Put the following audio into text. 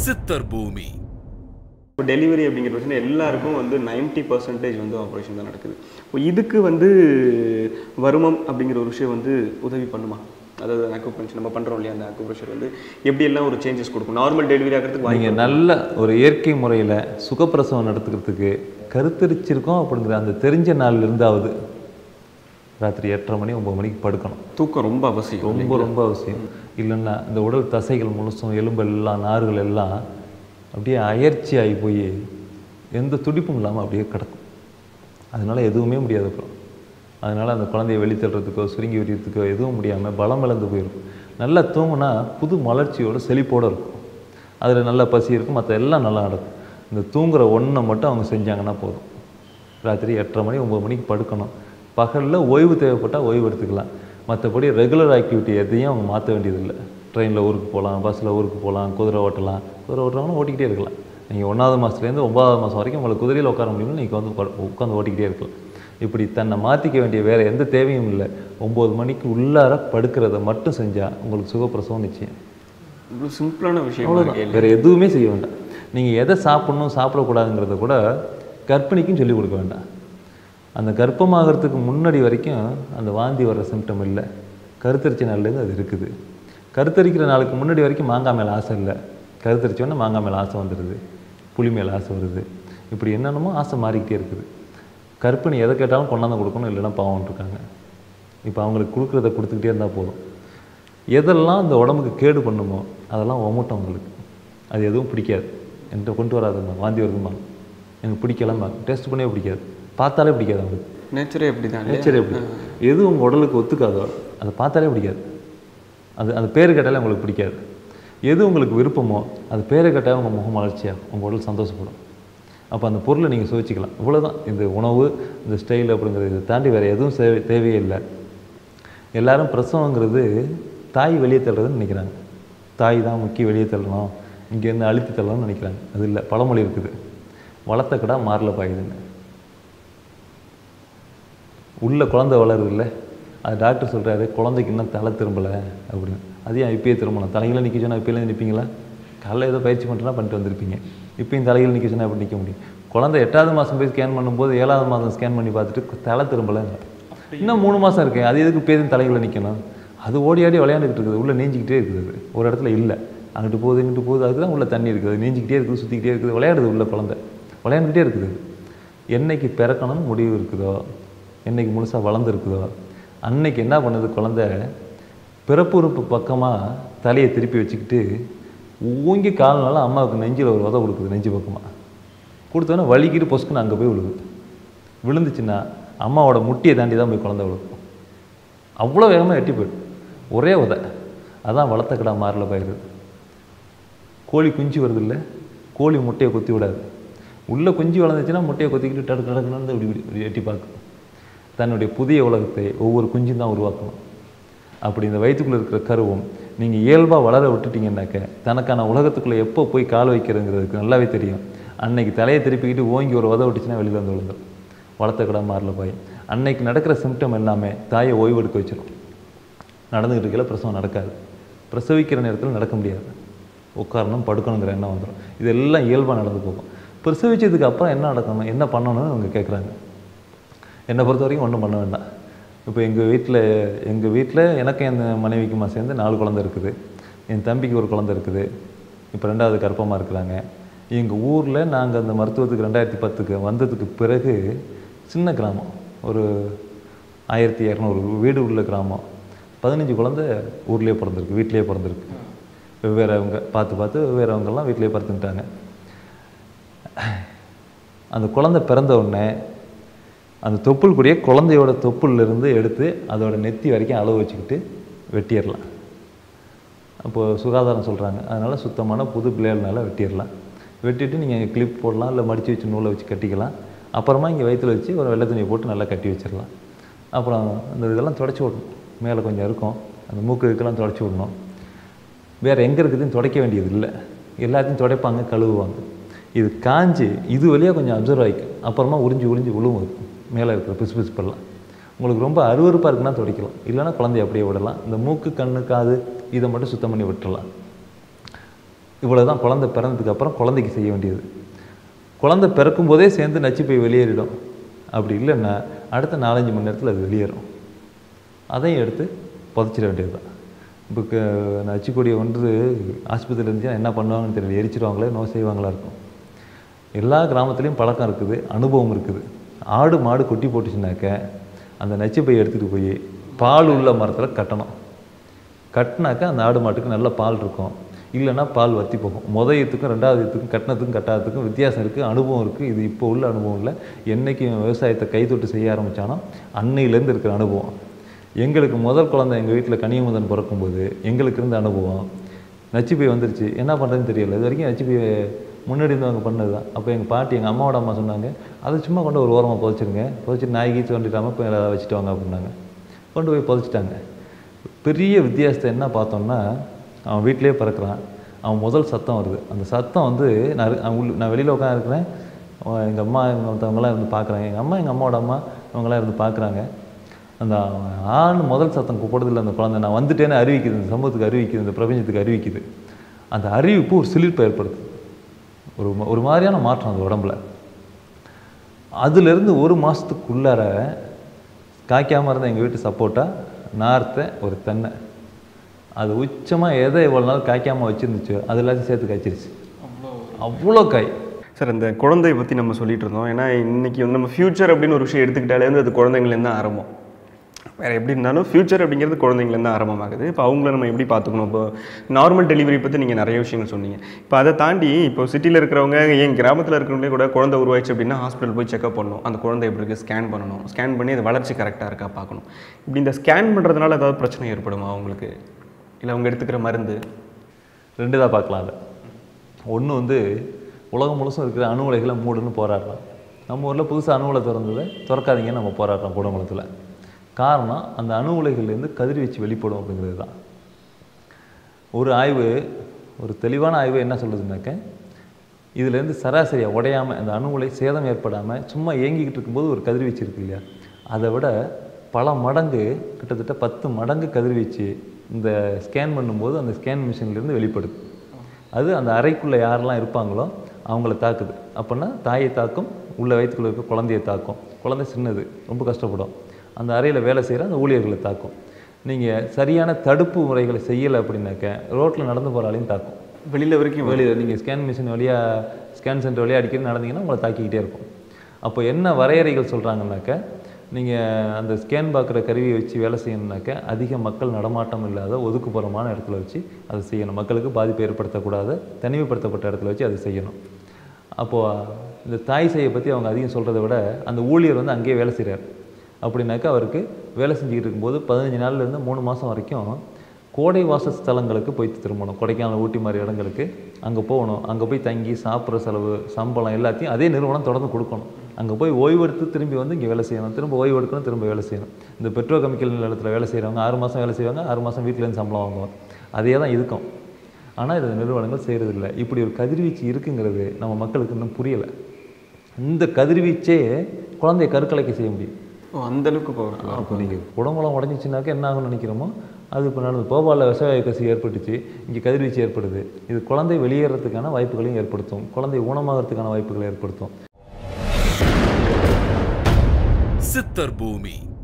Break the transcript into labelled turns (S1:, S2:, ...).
S1: சித்தர் பூமி
S2: இப்போ டெலிவரி அப்படிங்கிற பிரச்சனை எல்லாருக்கும் வந்து 90% பர்சன்டேஜ் வந்து ஆப்ரேஷன் தான் நடக்குது இப்போ இதுக்கு வந்து வருமம் அப்படிங்கிற ஒரு விஷயம் வந்து உதவி பண்ணுமா அதாவது அக்குபஞ்சர் நம்ம பண்ணுறோம் இல்லையா அந்த அக்குப்ரெஷர் வந்து எப்படி எல்லாம் ஒரு சேஞ்சஸ் கொடுக்கும் நார்மல் டெலிவரி ஆகிறதுக்கு வாய்ப்பு
S3: நீங்கள் நல்ல ஒரு இயற்கை முறையில் சுகப்பிரசவம் நடத்துக்கிறதுக்கு கருத்தரிச்சிருக்கோம் அப்படிங்கிற அந்த தெரிஞ்ச நாள்ல இருந்தாவது ராத்திரி எட்டரை மணி ஒம்பது மணிக்கு படுக்கணும்
S2: தூக்கம் ரொம்ப அவசியம்
S3: ரொம்ப ரொம்ப அவசியம் இல்லைன்னா இந்த உடல் தசைகள் முழுசும் எலும்பு எல்லாம் நார்கள் எல்லாம் அப்படியே அயற்சி ஆகி போய் எந்த துடிப்பும் இல்லாமல் அப்படியே கிடக்கும் அதனால எதுவுமே முடியாது அப்புறம் அதனால அந்த குழந்தைய வெளித்தள்ளுறதுக்கோ சுருங்கி விரியறதுக்கோ எதுவும் முடியாமல் பலம் இழந்து போயிருக்கும் நல்லா தூங்குனா புது மலர்ச்சியோட செழிப்போட இருக்கும் அதில் நல்ல பசி இருக்கும் மற்ற எல்லாம் நல்லா நடக்கும் இந்த தூங்குற ஒன்றை மட்டும் அவங்க செஞ்சாங்கன்னா போதும் ராத்திரி எட்டரை மணி ஒம்பது மணிக்கு படுக்கணும் பகலில் ஓய்வு தேவைப்பட்டால் ஓய்வு எடுத்துக்கலாம் மற்றபடி ரெகுலர் ஆக்டிவிட்டி எதையும் அவங்க மாற்ற வேண்டியதில்லை ட்ரெயினில் ஊருக்கு போகலாம் பஸ்ஸில் ஊருக்கு போகலாம் குதிரை ஓட்டலாம் குதிரை ஓட்டுறவங்க ஓட்டிக்கிட்டே இருக்கலாம் நீங்கள் ஒன்றாவது மாதத்துலேருந்து ஒன்பதாவது மாதம் வரைக்கும் உங்களுக்கு குதிரையில் உட்கார முடியும்னு நீங்கள் வந்து உட்கார- உட்காந்து ஓட்டிக்கிட்டே இருக்கலாம் இப்படி தன்னை மாற்றிக்க வேண்டிய வேறு எந்த தேவையும் இல்லை ஒம்பது மணிக்கு உள்ளார படுக்கிறத மட்டும் செஞ்சால் உங்களுக்கு சுகப்பிரசவம் நிச்சயம்
S2: இவ்வளோ சிம்பிளான விஷயம்
S3: அவ்வளோதான் வேறு எதுவுமே செய்ய வேண்டாம் நீங்கள் எதை சாப்பிடணும் சாப்பிடக்கூடாதுங்கிறத கூட கர்ப்பிணிக்கும் சொல்லிக் கொடுக்க வேண்டாம் அந்த கர்ப்பமாகறதுக்கு முன்னாடி வரைக்கும் அந்த வாந்தி வர்ற சிம்டம் இல்லை கருத்தரிச்ச நாள்லேருந்து அது இருக்குது கருத்தரிக்கிற நாளுக்கு முன்னாடி வரைக்கும் மாங்காய் மேலே ஆசை இல்லை கருத்தரிச்ச உடனே மாங்காய் மேலே ஆசை வந்துடுது புளி மேலே ஆசை வருது இப்படி என்னென்னமோ ஆசை மாறிக்கிட்டே இருக்குது கர்ப்பிணி எதை கேட்டாலும் கொண்டாந்து கொடுக்கணும் இல்லைன்னா பாவம் இருக்காங்க இப்போ அவங்களுக்கு கொடுக்குறத கொடுத்துக்கிட்டே இருந்தால் போதும் எதெல்லாம் இந்த உடம்புக்கு கேடு பண்ணுமோ அதெல்லாம் ஒமட்டும் உங்களுக்கு அது எதுவும் பிடிக்காது என்கிட்ட கொண்டு வராதும்மா வாந்தி வருதும்மா எனக்கு பிடிக்கலாமா டேஸ்ட் பண்ணவே பிடிக்காது பார்த்தாலே பிடிக்காது அவங்களுக்கு
S2: நேச்சரே அப்படி தான்
S3: நேச்சர் எப்படி எது உங்கள் உடலுக்கு ஒத்துக்காதோ அதை பார்த்தாலே பிடிக்காது அது அது பேர் கேட்டாலே உங்களுக்கு பிடிக்காது எது உங்களுக்கு விருப்பமோ அது பேரை கேட்டாலே உங்கள் முகம் மலர்ச்சியாக உங்கள் உடல் சந்தோஷப்படும் அப்போ அந்த பொருளை நீங்கள் சுவைச்சிக்கலாம் இவ்வளவுதான் இந்த உணவு இந்த ஸ்டைல் அப்படிங்கிறது இதை தாண்டி வேறு எதுவும் தேவை தேவையே இல்லை எல்லாரும் பிரசவங்கிறது தாய் வெளியே தள்ளுறதுன்னு நினைக்கிறாங்க தாய் தான் முக்கிய வெளியே தள்ளணும் இங்கேருந்து அழுத்தி தள்ளணும்னு நினைக்கிறாங்க அது இல்லை பழமொழி இருக்குது வளர்த்த கடா மாரில் பாயுதுன்னு உள்ள குழந்தை வளருது இல்லை அது டாக்டர் சொல்கிறாரு குழந்தைக்கு இன்னும் தலை திரும்பலை அப்படின்னு அது ஏன் இப்பயே திரும்பணும் தலைகளை நிற்க சொன்னால் இப்பயே நிற்பீங்களா காலைல ஏதோ பயிற்சி பண்ணுறா பண்ணிட்டு வந்திருப்பீங்க இப்பயும் தலையில் நிற்க சொன்னால் எப்படி நிற்க முடியும் குழந்தை எட்டாவது மாதம் போய் ஸ்கேன் பண்ணும்போது ஏழாவது மாதம் ஸ்கேன் பண்ணி பார்த்துட்டு தலை திரும்பலை இன்னும் மூணு மாதம் இருக்கு அது எதுக்கு பேருந்து தலைகளை நிற்கணும் அது ஓடி ஆடி விளையாண்டுக்கிட்டு இருக்குது உள்ளே நீஞ்சிக்கிட்டே இருக்குது அது ஒரு இடத்துல இல்லை அங்கிட்டு போகுது இங்கிட்டு போகுது அதுக்கு தான் உள்ள தண்ணி இருக்குது அது நீஞ்சிக்கிட்டே இருக்குது சுற்றிக்கிட்டே இருக்குது விளையாடுது உள்ள குழந்தை விளையாண்டுக்கிட்டே இருக்குது என்னைக்கு பிறக்கணும்னு முடிவு இருக்குதோ என்னைக்கு முழுசாக வளர்ந்துருக்குதோ அன்னைக்கு என்ன பண்ணுது குழந்தை பிறப்புறுப்பு பக்கமாக தலையை திருப்பி வச்சுக்கிட்டு ஊங்கி கால்னால அம்மாவுக்கு நெஞ்சில் ஒரு உதவ கொடுக்குது நெஞ்சு பக்கமாக கொடுத்தோன்னே வலிக்கிட்டு பொசுக்குன்னு அங்கே போய் விழுகுது விழுந்துச்சுன்னா அம்மாவோட முட்டியை தாண்டி தான் போய் குழந்தை விழுகும் அவ்வளோ வேகமாக எட்டி போயிடும் ஒரே உதை அதான் வளர்த்த கடா மாரில் பயிர் கோழி குஞ்சு வருது இல்லை கோழி முட்டையை கொத்தி விடாது உள்ளே குஞ்சு வளர்ந்துச்சுன்னா முட்டையை கொத்திக்கிட்டு டக்கு டக்குன்னு இப்படி இப்படி இப்படி எட்டி பார்க்கும் தன்னுடைய புதிய உலகத்தை ஒவ்வொரு குஞ்சும் தான் உருவாக்கணும் அப்படி இந்த வயிற்றுக்குள்ளே இருக்கிற கருவும் நீங்கள் இயல்பாக வளர விட்டுட்டீங்கன்னாக்க தனக்கான உலகத்துக்குள்ளே எப்போ போய் கால் வைக்கிறதுங்கிறதுக்கு நல்லாவே தெரியும் அன்னைக்கு தலையை திருப்பிக்கிட்டு ஓங்கி ஒரு உத விட்டுச்சுன்னா வெளியில் வந்து விழுந்துடும் வளர்த்த கடை மாறல போய் அன்னைக்கு நடக்கிற சிம்டம் எல்லாமே தாயை ஓய்வெடுக்க வச்சிடும் நடந்துக்கிட்டு இருக்கல பிரசவம் நடக்காது பிரசவிக்கிற நேரத்தில் நடக்க முடியாது உட்காரணும் படுக்கணுங்கிற எண்ணம் வந்துடும் இதெல்லாம் இயல்பாக நடந்து போகும் பிரசவிச்சதுக்கு அப்புறம் என்ன நடக்கணும் என்ன பண்ணணும்னு அவங்க கேட்குறாங்க என்னை பொறுத்த வரைக்கும் ஒன்றும் பண்ண வேண்டாம் இப்போ எங்கள் வீட்டில் எங்கள் வீட்டில் எனக்கு என் மனைவிக்குமா சேர்ந்து நாலு குழந்தை இருக்குது என் தம்பிக்கு ஒரு குழந்தை இருக்குது இப்போ ரெண்டாவது கர்ப்பமாக இருக்கிறாங்க எங்கள் ஊரில் நாங்கள் அந்த மருத்துவத்துக்கு ரெண்டாயிரத்தி பத்துக்கு வந்ததுக்கு பிறகு சின்ன கிராமம் ஒரு ஆயிரத்தி இரநூறு வீடு உள்ள கிராமம் பதினஞ்சு குழந்தை ஊர்லேயே பிறந்திருக்கு வீட்டிலேயே பிறந்திருக்கு வெவ்வேறவங்க பார்த்து பார்த்து வெவ்வேறவங்கெல்லாம் வீட்டிலேயே பிறந்துட்டாங்க அந்த குழந்தை பிறந்த உடனே அந்த தொப்புள் கூடிய குழந்தையோட தொப்புள்ல இருந்து எடுத்து அதோட நெத்தி வரைக்கும் அளவு வச்சுக்கிட்டு வெட்டிடலாம் அப்போது சுகாதாரம் சொல்கிறாங்க அதனால் சுத்தமான புது பிளேடுனால வெட்டிடலாம் வெட்டிட்டு நீங்கள் கிளிப் போடலாம் இல்லை மடித்து வச்சு நூலை வச்சு கட்டிக்கலாம் அப்புறமா இங்கே வயித்துல வச்சு ஒரு வெள்ளை துணியை போட்டு நல்லா கட்டி வச்சிடலாம் அப்புறம் அந்த இதெல்லாம் தொடச்சி விடணும் மேலே கொஞ்சம் இருக்கும் அந்த மூக்கு இதுக்கெல்லாம் தொடச்சி விடணும் வேறு எங்கே இருக்குதுன்னு துடைக்க வேண்டியது இல்லை எல்லாத்தையும் துடைப்பாங்க கழுவுவாங்க இது காஞ்சி இது வழியாக கொஞ்சம் அப்சர்வ் ஆகிக்கும் அப்புறமா உறிஞ்சி உறிஞ்சி விழுவும் அது மேலே இருக்கிற பிசு பிசுப்பெல்லாம் உங்களுக்கு ரொம்ப அருவருப்பாக இருக்குன்னா துடைக்கலாம் இல்லைன்னா குழந்தைய அப்படியே விடலாம் இந்த மூக்கு கண்ணு காது இதை மட்டும் சுத்தம் பண்ணி விட்டுறலாம் இவ்வளோ தான் குழந்தை பிறந்ததுக்கு அப்புறம் குழந்தைக்கு செய்ய வேண்டியது குழந்தை பிறக்கும் போதே சேர்ந்து நச்சு போய் வெளியேறிடும் அப்படி இல்லைன்னா அடுத்த நாலஞ்சு மணி நேரத்தில் அது வெளியேறும் அதையும் எடுத்து புதைச்சிட வேண்டியது தான் இப்போ க நச்சுக்கொடியை வந்து ஆஸ்பத்திரியில் இருந்துச்சுன்னா என்ன பண்ணுவாங்கன்னு தெரியல எரிச்சிருவாங்களே நோ செய்வாங்களா இருக்கும் எல்லா கிராமத்துலேயும் பழக்கம் இருக்குது அனுபவம் இருக்குது ஆடு மாடு கொட்டி போட்டுச்சுனாக்க அந்த நச்சு பையை எடுத்துகிட்டு போய் பால் உள்ள மரத்தில் கட்டணும் கட்டினாக்கா அந்த ஆடு மாட்டுக்கு நல்ல பால் இருக்கும் இல்லைன்னா பால் வத்தி போகும் முத ஈத்துக்கும் ரெண்டாவது ஈத்துக்கும் கட்டினத்துக்கும் கட்டாததுக்கும் வித்தியாசம் இருக்குது அனுபவம் இருக்குது இது இப்போ உள்ள அனுபவம் இல்லை என்னைக்கு இவன் விவசாயத்தை கைதொட்டு செய்ய ஆரம்பித்தானோ அன்னையிலேருந்து இருக்கிற அனுபவம் எங்களுக்கு முதல் குழந்தை எங்கள் வீட்டில் கனியமுதன் பிறக்கும்போது எங்களுக்கு இருந்த அனுபவம் நச்சுப்பை வந்துருச்சு என்ன பண்ணுறதுன்னு தெரியல இது வரைக்கும் நச்சுப்பை முன்னாடி இருந்தவங்க பண்ணது தான் அப்போ எங்கள் பாட்டி எங்கள் அம்மாவோட அம்மா சொன்னாங்க அதை சும்மா கொண்டு ஒரு ஓரமாக புதைச்சிருங்க புதைச்சிட்டு நாய் கீச்சு வந்துட்டாமல் இப்போ எல்லாம் வச்சுட்டு வாங்க அப்படின்னாங்க கொண்டு போய் புதைச்சிட்டாங்க பெரிய வித்தியாசத்தை என்ன பார்த்தோம்னா அவன் வீட்டிலேயே பிறக்கிறான் அவன் முதல் சத்தம் வருது அந்த சத்தம் வந்து நான் இரு- நான் உள்ள நான் வெளியில் உட்காந்துருக்கிறேன் எங்கள் அம்மா இவங்க மற்றவங்களாம் இருந்து பார்க்குறாங்க எங்கள் அம்மா எங்கள் அம்மாவோட அம்மா இவங்களாம் இருந்து பார்க்குறாங்க அந்த ஆண் முதல் சத்தம் கூப்பிடுறதில்ல அந்த குழந்தை நான் வந்துட்டேன்னு அறிவிக்குது இந்த சமூகத்துக்கு அறிவிக்குது இந்த பிரபஞ்சத்துக்கு அறிவிக்குது அந்த அறிவிப்பு ஒரு சிலிர்ப்பை ஏற்படுத்துது ஒரு ம- ஒரு மாதிரியான மாற்றம் அந்த உடம்புல அதுலேருந்து ஒரு மாதத்துக்குள்ளார காய்க்காமல் இருந்த எங்கள் வீட்டு சப்போட்டா நார்த்தை ஒரு தென்னை அது உச்சமாக எதை இவ்வளோ நாள் காய்க்காமல் வச்சுருந்துச்சோ அது எல்லாத்தையும் சேர்த்து காய்ச்சிருச்சு அவ்வளோ காய்
S2: சார் அந்த குழந்தைய பற்றி நம்ம சொல்லிட்டு இருந்தோம் ஏன்னா இன்னைக்கு வந்து நம்ம ஃப்யூச்சர் அப்படின்னு ஒரு விஷயம் எடுத்துக்கிட்டாலே வந்து அது குழந்தைங்கலேருந்து தான் ஆரம்பம் வேறு எப்படி இருந்தாலும் ஃப்யூச்சர் அப்படிங்கிறது குழந்தைங்கலேருந்து ஆரம்பமாகுது இப்போ அவங்கள நம்ம எப்படி பார்த்துக்கணும் இப்போ நார்மல் டெலிவரி பற்றி நீங்கள் நிறைய விஷயங்கள் சொன்னீங்க இப்போ அதை தாண்டி இப்போ சிட்டியில் இருக்கிறவங்க ஏன் கிராமத்தில் இருக்கிறவங்களே கூட குழந்தை உருவாயிடுச்சு அப்படின்னா ஹாஸ்பிட்டல் போய் செக்அப் பண்ணணும் அந்த குழந்தை எப்படி இருக்குது ஸ்கேன் பண்ணணும் ஸ்கேன் பண்ணி அது வளர்ச்சி கரெக்டாக இருக்கா பார்க்கணும் இப்படி இந்த ஸ்கேன் பண்ணுறதுனால ஏதாவது பிரச்சனை ஏற்படுமா அவங்களுக்கு இல்லை அவங்க எடுத்துக்கிற மருந்து
S3: ரெண்டு தான் பார்க்கலாம் அதை ஒன்று வந்து உலகம் முழுசும் இருக்கிற அணு உலைகளை மூடுன்னு போராடுறோம் நம்ம ஊரில் புதுசாக அணு உலை திறந்தது திறக்காதீங்கன்னு நம்ம போராடுறோம் கூடங்குளத்தில் காரணம் அந்த அணு உலைகள்லேருந்து கதிர்வீச்சு வெளிப்படும் அப்படிங்கிறது தான் ஒரு ஆய்வு ஒரு தெளிவான ஆய்வு என்ன சொல்லுதுனாக்க இதுலேருந்து சராசரியாக உடையாமல் அந்த அணு உலை சேதம் ஏற்படாமல் சும்மா இயங்கிக்கிட்டு இருக்கும்போது ஒரு கதிர்வீச்சு இருக்கு இல்லையா அதை விட பல மடங்கு கிட்டத்தட்ட பத்து மடங்கு கதிர்வீச்சு இந்த ஸ்கேன் பண்ணும்போது அந்த ஸ்கேன் மிஷின்லேருந்து வெளிப்படுது அது அந்த அறைக்குள்ளே யாரெல்லாம் இருப்பாங்களோ அவங்கள தாக்குது அப்படின்னா தாயை தாக்கும் உள்ள வயிற்றுக்குள்ள இருக்க குழந்தையை தாக்கும் குழந்தை சின்னது ரொம்ப கஷ்டப்படும் அந்த அறையில் வேலை செய்கிற அந்த ஊழியர்களை தாக்கும் நீங்கள் சரியான தடுப்பு முறைகளை செய்யலை அப்படின்னாக்க ரோட்டில் நடந்து போகிற ஆளையும் தாக்கும்
S2: வெளியில் வரைக்கும்
S3: வெளியில் நீங்கள் ஸ்கேன் மிஷின் வழியாக ஸ்கேன் சென்டர் வழியாக அடிக்கடி நடந்தீங்கன்னா உங்களை தாக்கிக்கிட்டே இருக்கும் அப்போ என்ன வரையறைகள் சொல்கிறாங்கன்னாக்க நீங்கள் அந்த ஸ்கேன் பார்க்குற கருவியை வச்சு வேலை செய்யணும்னாக்க அதிக மக்கள் நடமாட்டம் இல்லாத ஒதுக்குப்புறமான இடத்துல வச்சு அதை செய்யணும் மக்களுக்கு பாதிப்பு ஏற்படுத்தக்கூடாத தனிமைப்படுத்தப்பட்ட இடத்துல வச்சு அதை செய்யணும் அப்போது இந்த தாய் சேயை பற்றி அவங்க அதிகம் சொல்கிறத விட அந்த ஊழியர் வந்து அங்கேயே வேலை செய்கிறார் அப்படின்னாக்கா அவருக்கு வேலை செஞ்சுக்கிட்டு இருக்கும்போது பதினஞ்சு நாள்லேருந்து மூணு மாதம் வரைக்கும் கோடை வாச ஸ்தலங்களுக்கு போய் திரும்பணும் கொடைக்கானல் ஊட்டி மாதிரி இடங்களுக்கு அங்கே போகணும் அங்கே போய் தங்கி சாப்பிட்ற செலவு சம்பளம் எல்லாத்தையும் அதே நிறுவனம் தொடர்ந்து கொடுக்கணும் அங்கே போய் ஓய்வெடுத்து திரும்பி வந்து இங்கே வேலை செய்யணும் திரும்ப ஓய்வு எடுக்கணும் திரும்ப வேலை செய்யணும் இந்த பெட்ரோ கெமிக்கல் நிலையத்தில் வேலை செய்கிறவங்க ஆறு மாதம் வேலை செய்வாங்க ஆறு மாதம் வீட்டிலேருந்து சம்பளம் வாங்குவாங்க அதே தான் இருக்கும் ஆனால் இது நிறுவனங்கள் செய்கிறதில்ல இப்படி ஒரு கதிர்வீச்சு இருக்குங்கிறது நம்ம மக்களுக்கு இன்னும் புரியலை இந்த கதிர்வீச்சே குழந்தைய கருக்கலைக்க செய்ய முடியும்
S2: ஓ அந்த அளவுக்கு பவர்
S3: அப்போ நீங்கள் குடங்குளம் உடஞ்சிச்சுனாக்கா என்ன ஆகும்னு நினைக்கிறோமோ அது இப்போ நடந்தது போபாலில் விஷவாயு கசி ஏற்பட்டுச்சு இங்கே கதிர்வீச்சு ஏற்படுது இது குழந்தை வெளியேறதுக்கான வாய்ப்புகளையும் ஏற்படுத்தும் குழந்தை ஊனமாகறதுக்கான வாய்ப்புகளை ஏற்படுத்தும்
S1: சித்தர் பூமி